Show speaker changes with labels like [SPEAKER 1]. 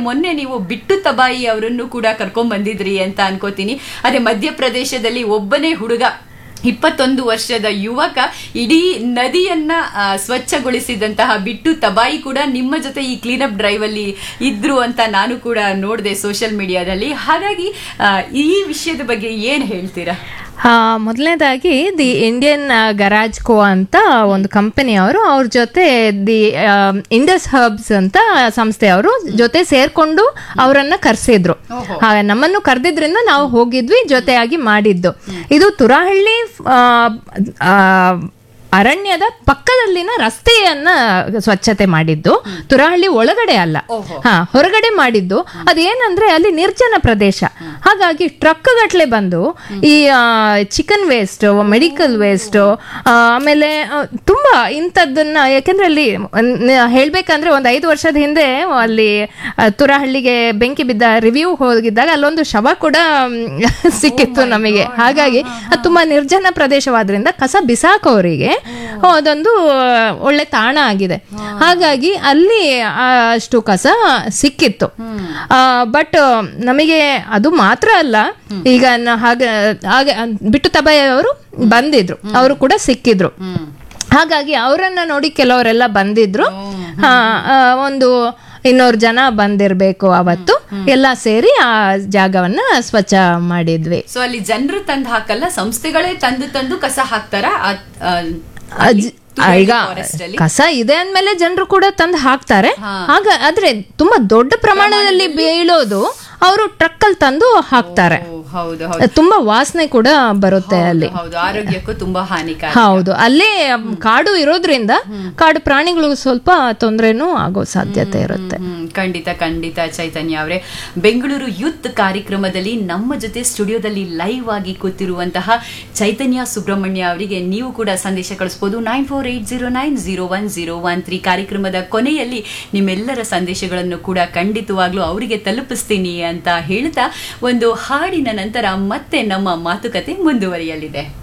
[SPEAKER 1] ಮೊನ್ನೆ ನೀವು ಬಿಟ್ಟು ತಬಾಯಿ ಅವರನ್ನು ಕೂಡ ಕರ್ಕೊಂಡ್ ಬಂದಿದ್ರಿ ಅಂತ ಅನ್ಕೋತೀನಿ ಅದೇ ಮಧ್ಯಪ್ರದೇಶದಲ್ಲಿ ಒಬ್ಬನೇ ಹುಡುಗ ಇಪ್ಪತ್ತೊಂದು ವರ್ಷದ ಯುವಕ ಇಡೀ ನದಿಯನ್ನ ಆ, ಸ್ವಚ್ಛಗೊಳಿಸಿದಂತಹ ಬಿಟ್ಟು ತಬಾಯಿ ಕೂಡ ನಿಮ್ಮ ಜೊತೆ ಈ ಕ್ಲೀನಪ್ ಡ್ರೈವ್ ಅಲ್ಲಿ ಇದ್ರು ಅಂತ ನಾನು ಕೂಡ ನೋಡಿದೆ ಸೋಷಿಯಲ್ ಮೀಡಿಯಾದಲ್ಲಿ ಹಾಗಾಗಿ ಆ, ಈ ವಿಷಯದ ಬಗ್ಗೆ ಏನ್ ಹೇಳ್ತೀರಾ
[SPEAKER 2] ಮೊದಲನೇದಾಗಿ ದಿ ಇಂಡಿಯನ್ ಗರಾಜ್ ಕೋ ಅಂತ ಒಂದು ಕಂಪನಿಯವರು ಅವ್ರ ಜೊತೆ ದಿ ಇಂಡಸ್ ಹಬ್ಸ್ ಅಂತ ಸಂಸ್ಥೆಯವರು ಜೊತೆ ಸೇರ್ಕೊಂಡು ಅವರನ್ನ ಕರೆಸಿದ್ರು ನಮ್ಮನ್ನು ಕರೆದಿದ್ರಿಂದ ನಾವು ಹೋಗಿದ್ವಿ ಜೊತೆಯಾಗಿ ಮಾಡಿದ್ದು ಇದು ತುರಾಹಳ್ಳಿ ಆ, ಆ, ಅರಣ್ಯದ ಪಕ್ಕದಲ್ಲಿನ ರಸ್ತೆಯನ್ನ ಸ್ವಚ್ಛತೆ ಮಾಡಿದ್ದು ತುರಾಹಳ್ಳಿ ಒಳಗಡೆ ಅಲ್ಲ ಹಾ ಹೊರಗಡೆ ಮಾಡಿದ್ದು ಅದೇನಂದ್ರೆ ಅಲ್ಲಿ ನಿರ್ಜನ ಪ್ರದೇಶ ಹಾಗಾಗಿ ಟ್ರಕ್ ಗಟ್ಲೆ ಬಂದು ಈ ಚಿಕನ್ ವೇಸ್ಟ್ ಮೆಡಿಕಲ್ ವೇಸ್ಟ್ ಆಮೇಲೆ ಆ, ತುಂಬಾ ಇಂಥದ್ದನ್ನ ಯಾಕೆಂದ್ರೆ ಅಲ್ಲಿ ನ- ಹೇಳ್ಬೇಕಂದ್ರೆ ಒಂದು ಐದು ವರ್ಷದ ಹಿಂದೆ ಅಲ್ಲಿ ಆ, ತುರಾಹಳ್ಳಿಗೆ ಬೆಂಕಿ ಬಿದ್ದ ರಿವ್ಯೂ ಹೋಗಿದ್ದಾಗ ಅಲ್ಲೊಂದು ಶವ ಕೂಡ ಮ್, ಸಿಕ್ಕಿತ್ತು ನಮಗೆ ಹಾಗಾಗಿ ಅದು ತುಂಬಾ ನಿರ್ಜನ ಪ್ರದೇಶವಾದ್ರಿಂದ ಕಸ ಬಿಸಾಕೋರಿಗೆ ಅದೊಂದು ಒಳ್ಳೆ ತಾಣ ಆಗಿದೆ ಹಾಗಾಗಿ ಅಲ್ಲಿ ಆ, ಅಷ್ಟು ಕಸ ಸಿಕ್ಕಿತ್ತು ಬಟ್ ನಮಗೆ ಅದು ಮಾತ್ರ ಅಲ್ಲ ಈಗ ನ- ಹಾಗೆ ಹಾಗೆ ಬಿಟ್ಟು ತಬಾಯಿ ಅವರು ಬಂದಿದ್ರು ಅವರು ಕೂಡ ಸಿಕ್ಕಿದ್ರು ಹಾಗಾಗಿ ಅವರನ್ನ ನೋಡಿ ಕೆಲವರೆಲ್ಲ ಬಂದಿದ್ರು ಹಾ ಆ, ಒಂದು ಇನ್ನೂರು ಜನ ಬಂದಿರ್ಬೇಕು ಅವತ್ತು ಎಲ್ಲ ಸೇರಿ ಆ ಜಾಗವನ್ನ ಸ್ವಚ್ಛ ಮಾಡಿದ್ವಿ
[SPEAKER 1] ಸೊ ಅಲ್ಲಿ ಜನರು ತಂದು ಹಾಕಲ್ಲ ಸಂಸ್ಥೆಗಳೇ ತಂದು ತಂದು ಕಸ ಹಾಕ್ತಾರ
[SPEAKER 2] ಅಜ್- ಈಗ ಕಸ ಇದೆ ಅಂದ್ಮೇಲೆ ಜನರು ಕೂಡ ತಂದು ಹಾಕ್ತಾರೆ ಆಗ ಆದ್ರೆ ತುಂಬಾ ದೊಡ್ಡ ಪ್ರಮಾಣದಲ್ಲಿ ಬೀಳೋದು ಅವರು ಟ್ರಕ್ ಅಲ್ಲಿ ತಂದು ಹಾಕ್ತಾರೆ
[SPEAKER 1] ಹೌದು ಹೌದು
[SPEAKER 2] ತುಂಬಾ ವಾಸನೆ ಕೂಡ ಬರುತ್ತೆ ಅಲ್ಲಿ
[SPEAKER 1] ಹೌದು ಆರೋಗ್ಯಕ್ಕೂ ತುಂಬಾ ಹಾನಿಕಾರ
[SPEAKER 2] ಹೌದು ಅಲ್ಲೇ ಕಾಡು ಇರೋದ್ರಿಂದ ಕಾಡು ಪ್ರಾಣಿಗಳಿಗೂ ಸ್ವಲ್ಪ ತೊಂದರೆನೂ ಆಗೋ ಸಾಧ್ಯತೆ ಇರುತ್ತೆ
[SPEAKER 1] ಹ್ಮ್ ಖಂಡಿತ ಖಂಡಿತ ಚೈತನ್ಯ ಅವರೇ ಬೆಂಗಳೂರು ಯೂತ್ ಕಾರ್ಯಕ್ರಮದಲ್ಲಿ ನಮ್ಮ ಜೊತೆ ಸ್ಟುಡಿಯೋದಲ್ಲಿ ಲೈವ್ ಆಗಿ ಕೂತಿರುವಂತಹ ಚೈತನ್ಯ ಸುಬ್ರಹ್ಮಣ್ಯ ಅವರಿಗೆ ನೀವು ಕೂಡ ಸಂದೇಶ ಕಳಿಸಬಹುದು nine four eight zero nine zero one zero one three ಕಾರ್ಯಕ್ರಮದ ಕೊನೆಯಲ್ಲಿ ನಿಮ್ಮೆಲ್ಲರ ಸಂದೇಶಗಳನ್ನು ಕೂಡ ಖಂಡಿತವಾಗ್ಲೂ ಅವರಿಗೆ ತಲುಪಿಸ್ತೀನಿ ಅಂತ ಹೇಳ್ತಾ ಒಂದು ಹಾಡಿನ ನಂತರ ಮತ್ತೆ ನಮ್ಮ ಮಾತುಕತೆ ಮುಂದುವರಿಯಲಿದೆ